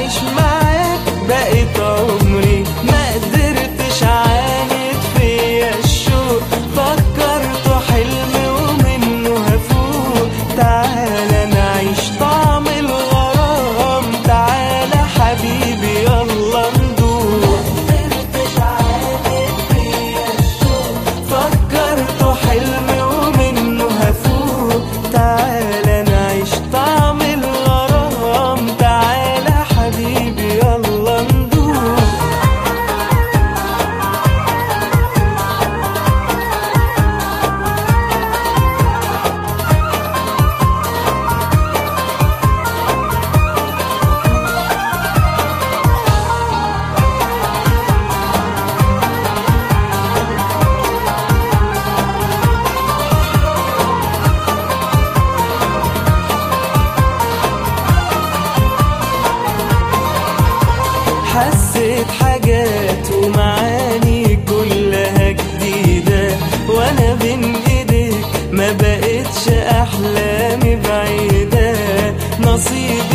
اعيش معاك بقيت عمري ما قدرتش عاند فيا الشوق فكرت حلم ومنه هفوق تعالى نعيش طعم الغرام تعالى حبيبي يلا ندوق قدرتش عاند فيا الشوق فكرت حلم ومنه هفوق تعالى نعيش طعم الغرام تعالى حبيبي يلا ندوق حسيت حاجات ومعاني كلها جديدة وانا بين ايديك ما بقتش احلامي بعيدة نصيبي